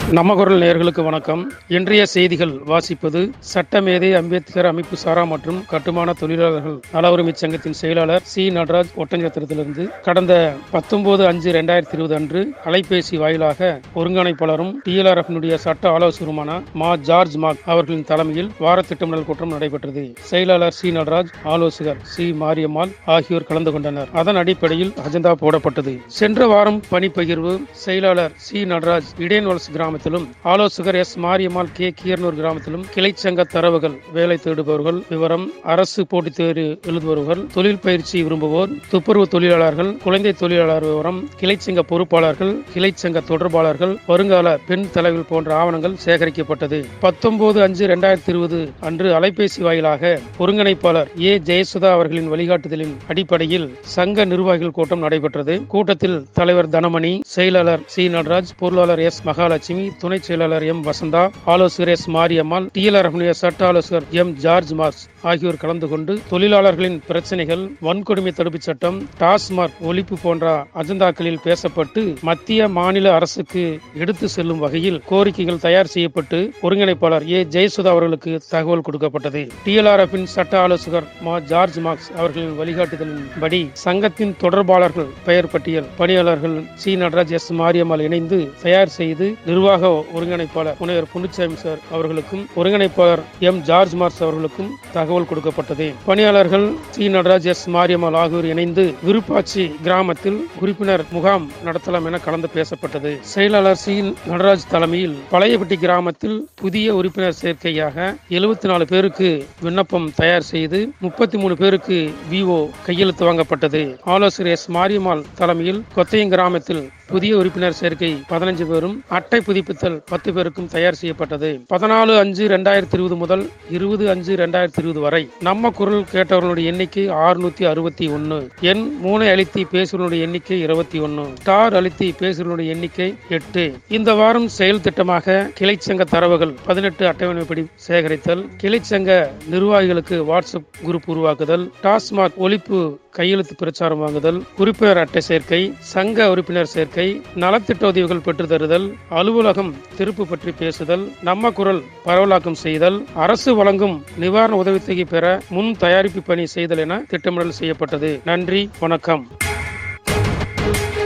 நம்ம குரல் நேயர்களுக்கு வணக்கம் இன்றைய செய்திகள் வாசிப்பது சட்டமேதை அம்பேத்கர் அமைப்பு சாரா மற்றும் கட்டுமான தொழிலாளர்கள் நல உரிமைச் சங்கத்தின் செயலாளர் சி நடராஜ் ஒட்டஞ்சத்திரத்திலிருந்து கடந்த பத்தொன்பது அஞ்சு ரெண்டாயிரத்தி இருபது அன்று அலைபேசி வாயிலாக ஒருங்கிணைப்பாளரும் டிஎல்ஆர்எஃப்னுடைய சட்ட ஆலோசகருமான மா ஜார்ஜ் மாக் அவர்களின் தலைமையில் வார திட்டமிடல் கூட்டம் நடைபெற்றது செயலாளர் சி நடராஜ் ஆலோசகர் சி மாரியம்மாள் ஆகியோர் கலந்து கொண்டனர் அதன் அடிப்படையில் அஜெண்டா போடப்பட்டது சென்ற வாரம் பணிப்பகிர்வு செயலாளர் சி நடராஜ் இடையன்வலசு கிராமத்திலும் ஆலோசகர் எஸ் மாரியம்மாள் கே கீரனூர் கிராமத்திலும் கிளைச்சங்க தரவுகள் வேலை தேடுபவர்கள் விவரம் அரசு போட்டித் தேர்வு எழுதுபவர்கள் தொழில் பயிற்சி விரும்புவோர் துப்புரவு தொழிலாளர்கள் குழந்தை தொழிலாளர் விவரம் கிளைச்சங்க பொறுப்பாளர்கள் கிளைச்சங்க தொடர்பாளர்கள் வருங்கால பெண் தலைவர் போன்ற ஆவணங்கள் சேகரிக்கப்பட்டது பத்தொன்பது அஞ்சு ரெண்டாயிரத்தி இருபது அன்று அலைபேசி வாயிலாக ஒருங்கிணைப்பாளர் ஏ ஜெயசுதா அவர்களின் வழிகாட்டுதலின் அடிப்படையில் சங்க நிர்வாகிகள் கூட்டம் நடைபெற்றது கூட்டத்தில் தலைவர் தனமணி செயலாளர் சி நடராஜ் பொருளாளர் எஸ் மகாலட்சுமி துணை செயலாளர் எம் வசந்தா ஆலோசகர் எஸ் மாரியம்மாள் டிஎல்ஆர் சட்ட ஆலோசகர் எம் ஜார்ஜ் மார்க்ஸ் ஆகியோர் கலந்து கொண்டு தொழிலாளர்களின் பிரச்சனைகள் வன்கொடுமை தடுப்புச் சட்டம் டாஸ்மார்க் ஒழிப்பு போன்ற அஜெண்டாக்களில் பேசப்பட்டு மத்திய மாநில அரசுக்கு எடுத்து செல்லும் வகையில் கோரிக்கைகள் தயார் செய்யப்பட்டு ஒருங்கிணைப்பாளர் ஏ ஜெயசுதா அவர்களுக்கு தகவல் கொடுக்கப்பட்டது டிஎல்ஆர்எஃபின் சட்ட ஆலோசகர் மா ஜார்ஜ் மார்க்ஸ் அவர்களின் வழிகாட்டுதலின்படி சங்கத்தின் தொடர்பாளர்கள் பெயர் பட்டியல் பணியாளர்கள் சி நடராஜ் எஸ் மாரியம்மாள் இணைந்து தயார் செய்து நிர்வாக ஒருங்கிணைப்பாளர் முனைவர் புனிச்சாமி சார் அவர்களுக்கும் ஒருங்கிணைப்பாளர் எம் ஜார்ஜ் மார்க்ஸ் அவர்களுக்கும் தகவல் கொடுக்கப்பட்டது பணியாளர்கள் சி நடராஜ் எஸ் மாரியம்மாள் ஆகியோர் இணைந்து விருப்பாச்சி கிராமத்தில் உறுப்பினர் முகாம் நடத்தலாம் என கலந்து பேசப்பட்டது செயலாளர் சி நடராஜ் தலைமையில் பழையப்பட்டி கிராமத்தில் புதிய உறுப்பினர் சேர்க்கையாக எழுபத்தி நாலு பேருக்கு விண்ணப்பம் தயார் செய்து முப்பத்தி மூணு பேருக்கு விஓ கையெழுத்து வாங்கப்பட்டது ஆலோசகர் எஸ் மாரியம்மாள் தலைமையில் கொத்தையம் கிராமத்தில் புதிய உறுப்பினர் சேர்க்கை பதினஞ்சு பேரும் அட்டை புதுப்பித்தல் பத்து பேருக்கும் தயார் செய்யப்பட்டது பதினாலு அஞ்சு ரெண்டாயிரத்தி இருபது முதல் இருபது அஞ்சு ரெண்டாயிரத்தி இருபது வரை நம்ம குரல் கேட்டவர்களுடைய எண்ணிக்கை ஆறுநூத்தி அறுபத்தி ஒன்னு எண் மூனை அழுத்தி பேசுவர்களுடைய எண்ணிக்கை இருபத்தி ஒன்னு ஸ்டார் அழுத்தி பேசுவர்களுடைய எண்ணிக்கை எட்டு இந்த வாரம் செயல் திட்டமாக கிளைச்சங்க தரவுகள் பதினெட்டு அட்டவணைப்படி சேகரித்தல் கிளைச்சங்க நிர்வாகிகளுக்கு வாட்ஸ்அப் குரூப் உருவாக்குதல் டாஸ்மாக் ஒழிப்பு கையெழுத்து பிரச்சாரம் வாங்குதல் உறுப்பினர் அட்டை சேர்க்கை சங்க உறுப்பினர் சேர்க்கை நலத்திட்ட உதவிகள் பெற்று தருதல் அலுவலகம் திருப்பு பற்றி பேசுதல் நம்ம குரல் பரவலாக்கம் செய்தல் அரசு வழங்கும் நிவாரண உதவித்தொகை பெற முன் தயாரிப்பு பணி செய்தல் என திட்டமிடல் செய்யப்பட்டது நன்றி வணக்கம்